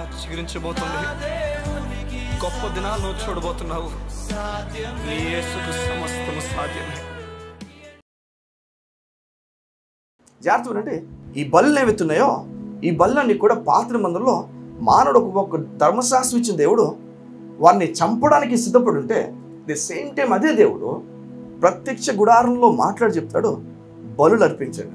చిగురించబోతుంది గొప్ప దినాలు నువ్వు చూడబోతున్నావు నీ యేసుకు సమస్తము సాధ్యమే జాగ్రత్త వినండి ఈ బళ్ళు ఏవైతున్నాయో ఈ బళ్ళన్నీ కూడా పాత్ర మందులో మానవుడు ఒక- ఒక ధర్మశాస్త్రం ఇచ్చిన దేవుడు వారిని చంపడానికి సిద్ధపడి ఉంటే ది సేమ్ టైం అదే దేవుడు ప్రత్యక్ష గుడారంలో మాట్లాడి చెప్తాడు బలులు అర్పించండి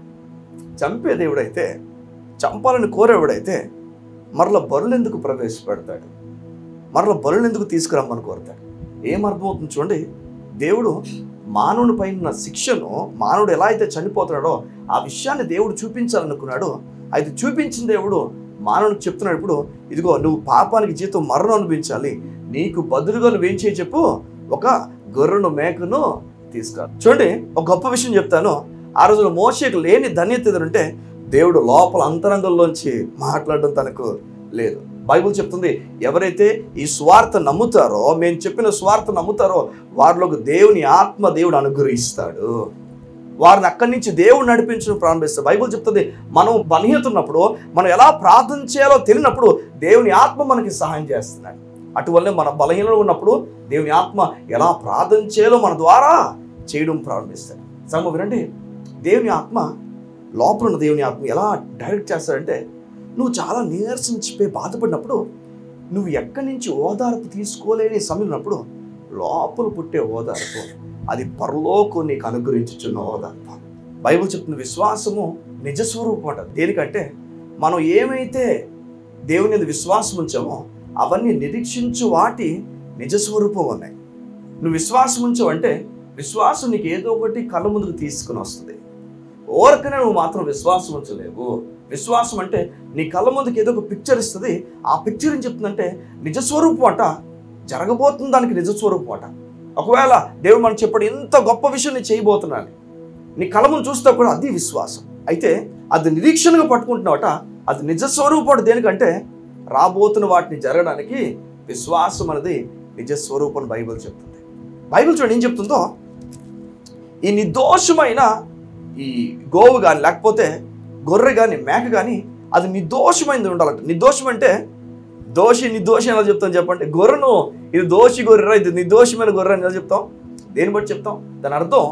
చంపే దేవుడైతే చంపాలని కోరేవాడైతే మరల బరులు ఎందుకు ప్రవేశపెడతాడు మరల బరులు ఎందుకు తీసుకురమ్మని కోరుతాడు ఏం అర్థమవుతుంది చూడండి దేవుడు మానవుని పైన ఉన్న శిక్షను మానవుడు ఎలా అయితే చనిపోతున్నాడో ఆ విషయాన్ని దేవుడు చూపించాలనుకున్నాడు అయితే చూపించిన దేవుడు మానవునికి చెప్తున్నాడు ఇప్పుడు ఇదిగో నువ్వు పాపానికి జీతం మరణం అనిపించాలి నీకు బదులుగా నువ్వేం చేయి చెప్పు ఒక గొర్రెను మేకను తీసుకురా చూడండి ఒక గొప్ప విషయం చెప్తాను ఆ రోజున మోషకు లేని ధన్యత ఎదురంటే దేవుడు లోపల అంతరంగంలోంచి మాట్లాడడం తనకు లేదు బైబిల్ చెప్తుంది ఎవరైతే ఈ స్వార్థ నమ్ముతారో మేము చెప్పిన స్వార్థ నమ్ముతారో వారిలోకి దేవుని ఆత్మ దేవుడు అనుగ్రహిస్తాడు వారిని అక్కడి నుంచి దేవుడు నడిపించడం ప్రారంభిస్తారు బైబిల్ చెప్తుంది మనం బలహీనత ఉన్నప్పుడు మనం ఎలా ప్రార్థన చేయాలో తెలియనప్పుడు దేవుని ఆత్మ మనకి సహాయం చేస్తున్నాడు అటువల్లే మన బలహీనలో ఉన్నప్పుడు దేవుని ఆత్మ ఎలా ప్రార్థన చేయాలో మన ద్వారా చేయడం ప్రారంభిస్తాడు సమ వినండి దేవుని ఆత్మ లోపల ఉన్న దేవుని ఆత్మ ఎలా డైరెక్ట్ చేస్తాడంటే నువ్వు చాలా నీరసించిపోయి బాధపడినప్పుడు నువ్వు ఎక్కడి నుంచి ఓదార్పు తీసుకోలేని సమయం ఉన్నప్పుడు లోపల పుట్టే ఓదార్పు అది పరలోకం నీకు అనుగ్రహించుచున్న ఓదార్పు బైబిల్ చెప్తున్న విశ్వాసము నిజస్వరూపం అంట దేనికంటే మనం ఏమైతే దేవుని మీద విశ్వాసం ఉంచామో అవన్నీ నిరీక్షించు వాటి నిజస్వరూపం ఉన్నాయి నువ్వు విశ్వాసం ఉంచావంటే విశ్వాసం నీకు ఏదో ఒకటి కళ్ళ ముందుకు తీసుకుని వస్తుంది ఓరకనే నువ్వు మాత్రం విశ్వాసం ఉంచలేవు విశ్వాసం అంటే నీ కళ్ళ ముందుకు ఏదో ఒక పిక్చర్ ఇస్తుంది ఆ పిక్చర్ ఏం చెప్తుందంటే నిజస్వరూపం అంట జరగబోతుంది దానికి నిజస్వరూపం అంట ఒకవేళ దేవుడు మనం చెప్పాడు ఇంత గొప్ప విషయం నేను చేయబోతున్నాను నీ కళ్ళ ముందు చూస్తే కూడా అది విశ్వాసం అయితే అది నిరీక్షణగా పట్టుకుంటున్నావట అది నిజస్వరూపం దేనికంటే రాబోతున్న వాటిని జరగడానికి విశ్వాసం అనేది నిజస్వరూపం బైబిల్ చెప్తుంది బైబిల్ చూడండి ఏం చెప్తుందో ఈ నిర్దోషమైన ఈ గోవు కానీ లేకపోతే గొర్రె కానీ మేక కానీ అది నిర్దోషమైనది ఉండాలంట నిర్దోషం అంటే దోషి నిర్దోషి ఎలా చెప్తాం చెప్పండి గొర్రెను ఇది దోషి గొర్రె ఇది నిర్దోషమైన గొర్రె అని ఎలా చెప్తాం దేని బట్టి చెప్తాం దాని అర్థం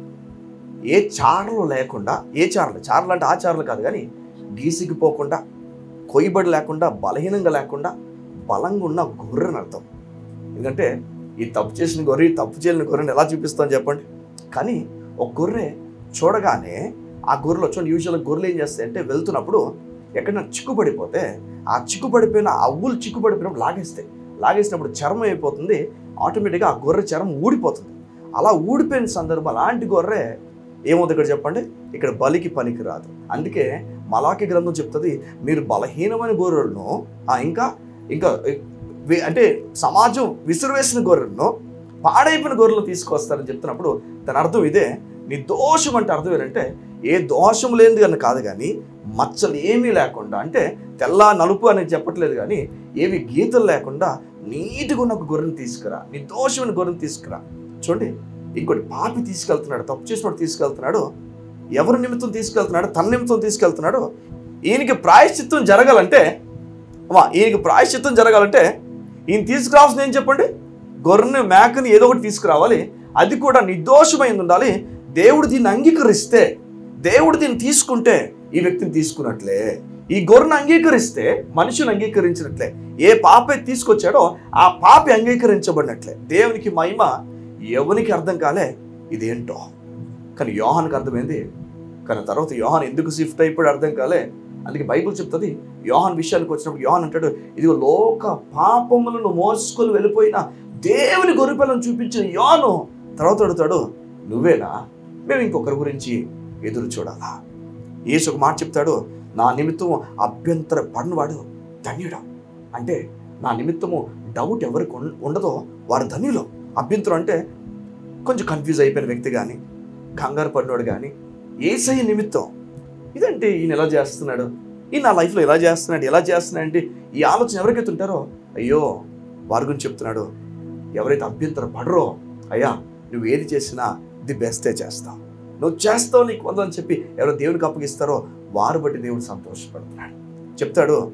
ఏ చారలు లేకుండా ఏ చారలు చారలు అంటే ఆ చారలు కాదు కానీ గీసికిపోకుండా కొయ్యబడి లేకుండా బలహీనంగా లేకుండా బలంగా ఉన్న గొర్రెని అర్థం ఎందుకంటే ఈ తప్పు చేసిన గొర్రె ఈ తప్పు చేయని గొర్రెని ఎలా చూపిస్తాం చెప్పండి కానీ ఒక గొర్రె చూడగానే ఆ గొర్రెలో చూడండి యూజువల్గా గొర్రెలు ఏం చేస్తాయి అంటే వెళ్తున్నప్పుడు ఎక్కడైనా చిక్కుపడిపోతే ఆ చిక్కుపడిపోయిన అవ్వులు చిక్కుపడిపోయినప్పుడు లాగేస్తాయి లాగేసినప్పుడు చర్మం అయిపోతుంది ఆటోమేటిక్గా ఆ గొర్రె చర్మం ఊడిపోతుంది అలా ఊడిపోయిన సందర్భం అలాంటి గొర్రె ఏమవుతుంది ఇక్కడ చెప్పండి ఇక్కడ బలికి పనికి రాదు అందుకే మలాకి గ్రంథం చెప్తుంది మీరు బలహీనమైన గొర్రెలను ఆ, ఇంకా ఇంకా వి- అంటే సమాజం విసిరివేసిన గొర్రెలను పాడైపోయిన గొర్రెలు తీసుకొస్తారని చెప్తున్నప్పుడు దాని అర్థం ఇదే నిర్దోషం అంటే అర్థం ఏంటంటే ఏ దోషం లేనిది అని కాదు కానీ మచ్చలు ఏమీ లేకుండా అంటే తెల్ల నలుపు అనేది చెప్పట్లేదు కానీ ఏవి గీతలు లేకుండా నీట్గా ఉన్న ఒక గొర్రెని తీసుకురా నిర్దోషమైన గొర్రెని తీసుకురా చూడండి ఇంకోటి పాపి తీసుకెళ్తున్నాడు తప్పు చేసినోడు తీసుకెళ్తున్నాడు ఎవరి నిమిత్తం తీసుకెళ్తున్నాడు తన నిమిత్తం తీసుకెళ్తున్నాడు ఈయనకి ప్రాయశ్చిత్తం జరగాలంటే అమ్మా ఈయనకి ప్రాయశ్చిత్తం జరగాలంటే ఈయన తీసుకురావాల్సింది ఏం చెప్పండి గొర్రెని మేకని ఏదో ఒకటి తీసుకురావాలి అది కూడా నిర్దోషమైంది ఉండాలి దేవుడు దీన్ని అంగీకరిస్తే దేవుడు దీన్ని తీసుకుంటే ఈ వ్యక్తిని తీసుకున్నట్లే ఈ గొర్రెను అంగీకరిస్తే మనిషిని అంగీకరించినట్లే ఏ పాప తీసుకొచ్చాడో ఆ పాపి అంగీకరించబడినట్లే దేవునికి మహిమ ఎవరికి అర్థం కాలే ఇదేంటో కానీ యోహానికి అర్థమైంది కానీ తర్వాత యోహాన్ ఎందుకు షిఫ్ట్ అయిపోయి అర్థం కాలే అందుకే బైబిల్ చెప్తుంది యోహాన్ విషయానికి వచ్చినప్పుడు యోహాన్ అంటాడు ఇదిగో లోక పాపములను మోసుకొని వెళ్ళిపోయిన దేవుని గొర్రెపిల్లను చూపించిన యోను తర్వాత అడుగుతాడు నువ్వేనా మేము ఇంకొకరి గురించి ఎదురు చూడాలా యేసు ఒక మాట చెప్తాడు నా నిమిత్తం అభ్యంతర పడినవాడు ధన్యుడు అంటే నా నిమిత్తము డౌట్ ఎవరికి ఉం- ఉండదో వారు ధన్యులు అభ్యంతరం అంటే కొంచెం కన్ఫ్యూజ్ అయిపోయిన వ్యక్తి కానీ కంగారు పడినోడు కానీ ఏసయ్య నిమిత్తం ఇదంటే ఈయన ఎలా చేస్తున్నాడు ఈయన నా లైఫ్లో ఎలా చేస్తున్నాడు ఎలా చేస్తున్నాడు అంటే ఈ ఆలోచన ఎవరికైతే ఉంటారో అయ్యో వారి గురించి చెప్తున్నాడు ఎవరైతే అభ్యంతరం పడరో అయ్యా నువ్వు ఏది చేసినా ది బెస్టే చేస్తావు నువ్వు చేస్తావు నీకు వందని చెప్పి ఎవరో దేవునికి అప్పగిస్తారో వారు బట్టి దేవుడు సంతోషపడుతున్నాడు చెప్తాడు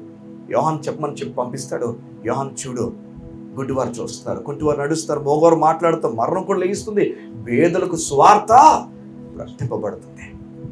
యోహాన్ చెప్పమని చెప్పి పంపిస్తాడు యోహాన్ చూడు గుడ్డివారు చూస్తున్నారు కుంటివారు నడుస్తారు మోగవారు మాట్లాడుతారు మరణం కూడా లేగిస్తుంది వేదలకు స్వార్థ ప్రకటింపబడుతుంది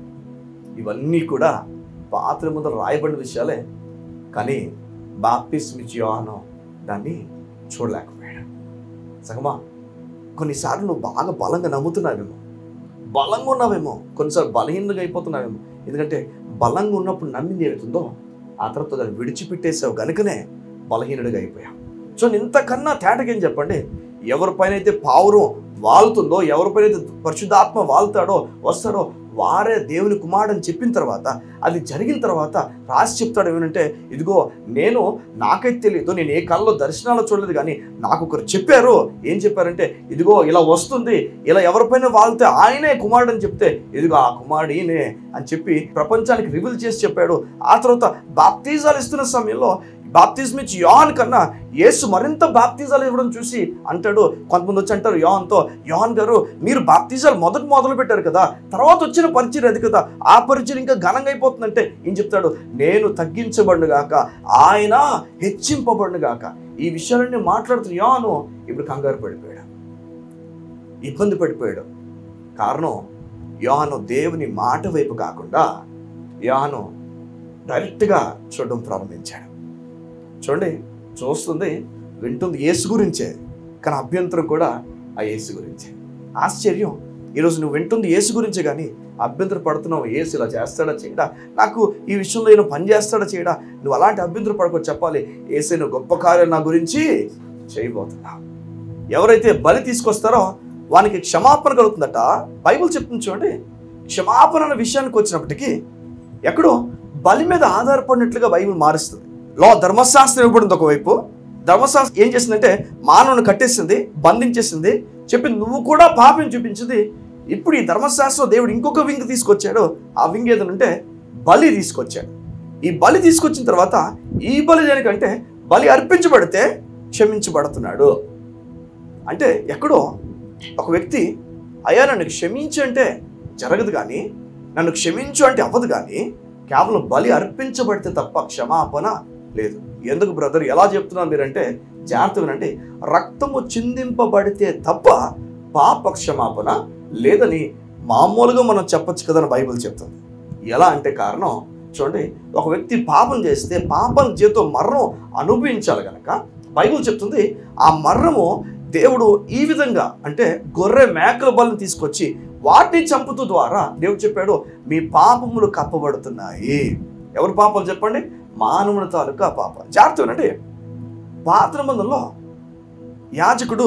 ఇవన్నీ కూడా పాత్ర ముందు రాయబడిన విషయాలే కానీ బాప్తిస్మిచ్ యోహాను దాన్ని చూడలేకపోయాడు సగమా కొన్నిసార్లు నువ్వు బాగా బలంగా నమ్ముతున్నావేమో బలంగా ఉన్నావేమో కొన్నిసార్లు బలహీనంగా అయిపోతున్నావేమో ఎందుకంటే బలంగా ఉన్నప్పుడు నమ్మింది ఏమవుతుందో ఆ తర్వాత దాన్ని విడిచిపెట్టేసావు కనుకనే బలహీనుడిగా అయిపోయావు సో ఇంతకన్నా తేటకేం చెప్పండి ఎవరిపైన అయితే పావురం వాలుతుందో ఎవరిపైన అయితే పరిశుద్ధాత్మ వాలుతాడో వస్తాడో వారే దేవుని కుమారుడు అని చెప్పిన తర్వాత అది జరిగిన తర్వాత రాసి చెప్తాడు ఏమంటే ఇదిగో నేను నాకైతే తెలియదు నేను ఏ కళ్ళలో దర్శనాలు చూడలేదు కానీ నాకు ఒకరు చెప్పారు ఏం చెప్పారంటే ఇదిగో ఇలా వస్తుంది ఇలా ఎవరిపైన వాళ్తే ఆయనే కుమారుడు అని చెప్తే ఇదిగో ఆ కుమారుడు ఈయనే అని చెప్పి ప్రపంచానికి రివీల్ చేసి చెప్పాడు ఆ తర్వాత బాప్తీజాలు ఇస్తున్న సమయంలో బాప్తిజం ఇచ్చి యోహాన్ కన్నా యేసు మరింత బాప్తిజాలు ఇవ్వడం చూసి అంటాడు కొంతమంది వచ్చి అంటారు యోహాన్తో యోహాన్ గారు మీరు బాప్తిజాలు మొదట మొదలు పెట్టారు కదా తర్వాత వచ్చిన పరిచయం అది కదా ఆ పరిచయం ఇంకా ఘనంగా అయిపోతుందంటే ఏం చెప్తాడు నేను తగ్గించబడిన గాక ఆయన హెచ్చింపబడిన గాక ఈ విషయాలన్నీ మాట్లాడుతున్న యోహాను ఇప్పుడు కంగారు పడిపోయాడు ఇబ్బంది పడిపోయాడు కారణం యోహాను దేవుని మాట వైపు కాకుండా యోహాను డైరెక్ట్గా చూడడం ప్రారంభించాడు చూడండి చూస్తుంది వింటుంది యేసు గురించే కానీ అభ్యంతరం కూడా ఆ యేసు గురించే ఆశ్చర్యం ఈరోజు నువ్వు వింటుంది యేసు గురించే కానీ అభ్యంతరం పడుతున్నావు యేసు ఇలా చేస్తాడా చేయడా నాకు ఈ విషయంలో నేను పని చేస్తాడా చేయడా నువ్వు అలాంటి అభ్యంతరం పడుకో చెప్పాలి ఏసే నువ్వు గొప్ప కార్యం నా గురించి చేయబోతున్నావు ఎవరైతే బలి తీసుకొస్తారో వానికి క్షమాపణ కలుగుతుందట బైబిల్ చెప్తుంది చూడండి క్షమాపణ అనే విషయానికి వచ్చినప్పటికీ ఎక్కడో బలి మీద ఆధారపడినట్లుగా బైబిల్ మారుస్తుంది లో ధర్మశాస్త్రం ఇవ్వబడింది ఒకవైపు ధర్మశాస్త్రం ఏం చేసిందంటే మానవుని కట్టేసింది బంధించేసింది చెప్పి నువ్వు కూడా పాపం చూపించింది ఇప్పుడు ఈ ధర్మశాస్త్రం దేవుడు ఇంకొక వింగ్ తీసుకొచ్చాడు ఆ వింగ్ ఏదంటే బలి తీసుకొచ్చాడు ఈ బలి తీసుకొచ్చిన తర్వాత ఈ బలి దేనికంటే బలి అర్పించబడితే క్షమించబడుతున్నాడు అంటే ఎక్కడో ఒక వ్యక్తి అయ్యా నన్ను క్షమించు అంటే జరగదు కానీ నన్ను క్షమించు అంటే అవ్వదు కానీ కేవలం బలి అర్పించబడితే తప్ప క్షమాపణ లేదు ఎందుకు బ్రదర్ ఎలా చెప్తున్నారు మీరంటే జాగ్రత్తగా అంటే రక్తము చిందింపబడితే తప్ప పాప క్షమాపణ లేదని మామూలుగా మనం చెప్పొచ్చు కదని బైబిల్ చెప్తుంది ఎలా అంటే కారణం చూడండి ఒక వ్యక్తి పాపం చేస్తే పాపం జీతం మరణం అనుభవించాలి గనక బైబిల్ చెప్తుంది ఆ మరణము దేవుడు ఈ విధంగా అంటే గొర్రె మేకల బలను తీసుకొచ్చి వాటిని చంపుతూ ద్వారా దేవుడు చెప్పాడు మీ పాపములు కప్పబడుతున్నాయి ఎవరి పాపాలు చెప్పండి మానవుని తాలూకా పాప జాగ్రత్త అంటే పాత్ర మందులో యాజకుడు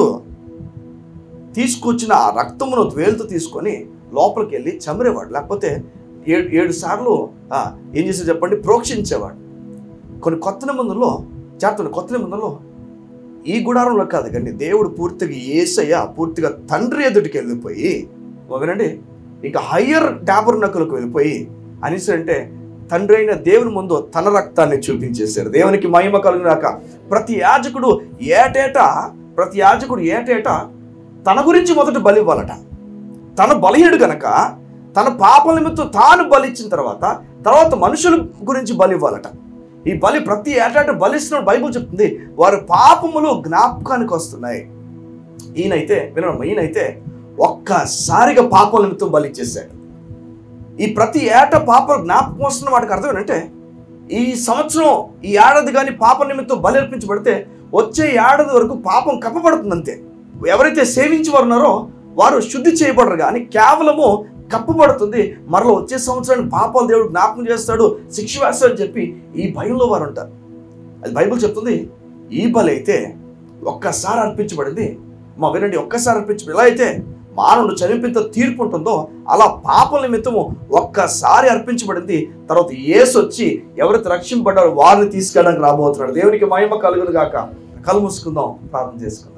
తీసుకొచ్చిన ఆ రక్తమును వేలుతో తీసుకొని లోపలికి వెళ్ళి చమరేవాడు లేకపోతే ఏడు ఏడు సార్లు ఆ, ఏం చేసి చెప్పండి ప్రోక్షించేవాడు కొన్ని కొత్త నిబంధనలో జాగ్రత్త కొత్త నిబంధనలో ఈ గుడారంలో కాదు కానీ దేవుడు పూర్తిగా ఏసయ్య పూర్తిగా తండ్రి ఎదుటికి వెళ్ళిపోయి వినండి ఇంకా హయ్యర్ డాబర్ నకులకు వెళ్ళిపోయి అనేసి అంటే తండ్రి అయిన దేవుని ముందు తన రక్తాన్ని చూపించేశారు దేవునికి మహిమ కలుగునాక ప్రతి యాజకుడు ఏటేటా ప్రతి యాజకుడు ఏటేటా తన గురించి మొదట బలి ఇవ్వాలట తన బలహీనుడు గనక తన పాపల నిమిత్తం తాను బలిచ్చిన తర్వాత తర్వాత మనుషుల గురించి బలి ఇవ్వాలట ఈ బలి ప్రతి ఏటాట బలిస్తున్న బైబుల్ చెప్తుంది వారి పాపములు జ్ఞాపకానికి వస్తున్నాయి ఈయనైతే వినడం ఈయనైతే ఒక్కసారిగా పాపల నిమిత్తం బలి ఇచ్చేసాడు ఈ ప్రతి ఏట పాపలు జ్ఞాపకం వస్తున్న వాటికి అర్థం ఏంటంటే ఈ సంవత్సరం ఈ ఏడాది కానీ పాప నిమిత్తం బలి అర్పించబడితే వచ్చే ఏడాది వరకు పాపం కప్పబడుతుంది అంతే ఎవరైతే సేవించి వారు ఉన్నారో వారు శుద్ధి చేయబడరు కానీ కేవలము కప్పబడుతుంది మరలా వచ్చే సంవత్సరానికి పాపాలు దేవుడు జ్ఞాపకం చేస్తాడు శిక్ష వేస్తాడని చెప్పి ఈ భయంలో వారు ఉంటారు అది బైబిల్ చెప్తుంది ఈ బలి అయితే ఒక్కసారి అర్పించబడింది మా వినండి ఒక్కసారి అర్పించబడి ఎలా అయితే మానవుడు చనిపోయిన తీర్పు ఉంటుందో అలా పాపల నిమిత్తము ఒక్కసారి అర్పించబడింది తర్వాత ఏసు వచ్చి ఎవరైతే రక్షింపడ్డారో వారిని తీసుకెళ్ళడానికి రాబోతున్నాడు దేవునికి మహిమ కలుగును గాక కలు మూసుకుందాం ప్రార్థన చేసుకుందాం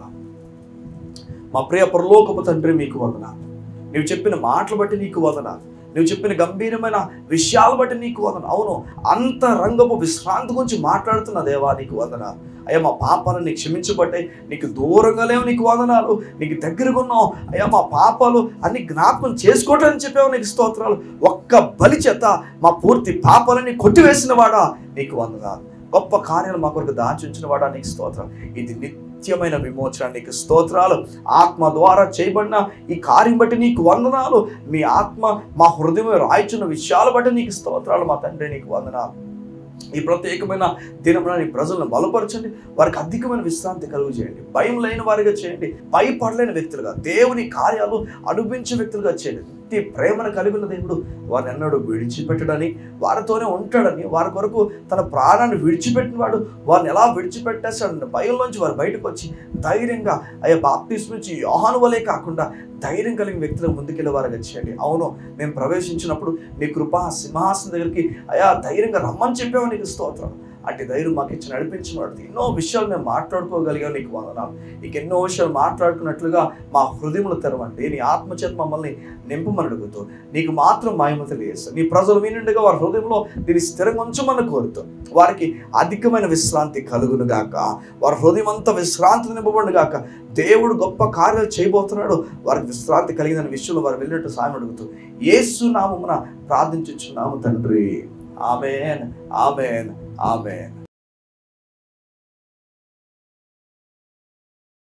మా ప్రియ పరలోకపు తండ్రి మీకు వందన నువ్వు చెప్పిన మాటలు బట్టి నీకు వదన నువ్వు చెప్పిన గంభీరమైన విషయాలు బట్టి నీకు వదన అవును అంత రంగపు విశ్రాంతి గురించి మాట్లాడుతున్న దేవా నీకు వదన అయ్యా మా పాపాలను నీకు క్షమించబడ్డాయి నీకు దూరంగా లేవు నీకు వందనాలు నీకు దగ్గరగా ఉన్నావు అయ్యా మా పాపాలు అన్ని జ్ఞాపకం చేసుకోవటం చెప్పావు నీకు స్తోత్రాలు ఒక్క బలి చేత మా పూర్తి పాపాలని కొట్టివేసిన వాడా నీకు వందనాలు గొప్ప కార్యాలు మా కొరకు దాచి ఉంచిన వాడా నీకు స్తోత్రం ఇది నిత్యమైన విమోచన నీకు స్తోత్రాలు ఆత్మ ద్వారా చేయబడిన ఈ కార్యం బట్టి నీకు వందనాలు మీ ఆత్మ మా హృదయం రాయిచున్న విషయాలు బట్టి నీకు స్తోత్రాలు మా తండ్రి నీకు వందనాలు ఈ ప్రత్యేకమైన దినమున నీ ప్రజలను బలపరచండి వారికి అధికమైన విశ్రాంతి కలుగు చేయండి భయం లేని వారిగా చేయండి భయపడలేని వ్యక్తులుగా దేవుని కార్యాలు అనుభవించే వ్యక్తులుగా చేయండి నిత్య ప్రేమను కలిగి ఉన్న దేవుడు వారిని ఎన్నడూ విడిచిపెట్టడని వారితోనే ఉంటాడని వారి కొరకు తన ప్రాణాన్ని విడిచిపెట్టిన వాడు వారిని ఎలా విడిచిపెట్టేస్తాడని భయంలోంచి వారు బయటకు వచ్చి ధైర్యంగా అయ్యా బాప్తిస్ నుంచి యోహాను వలే కాకుండా ధైర్యం కలిగిన వ్యక్తులకు ముందుకెళ్ళే వారుగా చేయండి అవును మేము ప్రవేశించినప్పుడు నీ కృపా సింహాసనం దగ్గరికి అయా ధైర్యంగా రమ్మని చెప్పావు నీకు స్తోత్రం అట్టి ధైర్యం మాకు ఇచ్చి నడిపించిన వాడు ఎన్నో విషయాలు మేము మాట్లాడుకోగలిగాం నీకు వందనాలు నీకు ఎన్నో విషయాలు మాట్లాడుకున్నట్లుగా మా హృదయములు తెరవండి నీ ఆత్మచేత మమ్మల్ని నింపమని అడుగుతూ నీకు మాత్రం మాయమ తెలియజేస్తాను నీ ప్రజలు వినుండగా వారి హృదయంలో దీన్ని స్థిరంగా ఉంచమని కోరుతూ వారికి అధికమైన విశ్రాంతి కలుగును గాక వారి హృదయం అంతా విశ్రాంతి నింపబడి గాక దేవుడు గొప్ప కార్యాలు చేయబోతున్నాడు వారికి విశ్రాంతి కలిగిన విషయంలో వారు వెళ్ళినట్టు సాయం అడుగుతూ ఏసు నామమున ప్రార్థించుచున్నాము తండ్రి ఆమెన్ ఆమెన్ ఆమెన్